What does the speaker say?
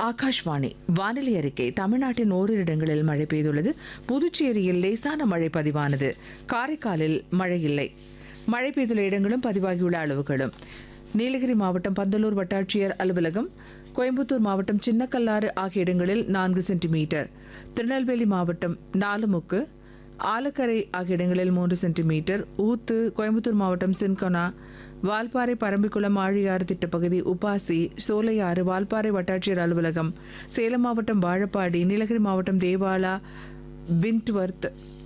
ஆகாஷ்வாணி வானிலை அறிக்கை தமிழ்நாட்டின் ஓரிரு இடங்களில் மழை பெய்துள்ளது புதுச்சேரியில் லேசான மழை பதிவானது காரைக்காலில் மழை இல்லை மழை பெய்துள்ள இடங்களும் பதிவாகியுள்ள அளவுகளும் நீலகிரி மாவட்டம் பந்தலூர் வட்டாட்சியர் அலுவலகம் கோயம்புத்தூர் மாவட்டம் சின்னக்கல்லாறு ஆகிய இடங்களில் நான்கு சென்டிமீட்டர் திருநெல்வேலி மாவட்டம் நாலுமுக்கு ஆலக்கரை ஆகிய இடங்களில் மூன்று சென்டிமீட்டர் ஊத்து கோயம்புத்தூர் மாவட்டம் சின்கொனா வால்பாறை பரம்பிக்குளம் ஆழியாறு திட்டப்பகுதி உப்பாசி சோலையாறு வால்பாறை வட்டாட்சியர் அலுவலகம் சேலம் மாவட்டம் வாழப்பாடி நீலகிரி மாவட்டம் தேவாலா விண்ட்வர்த்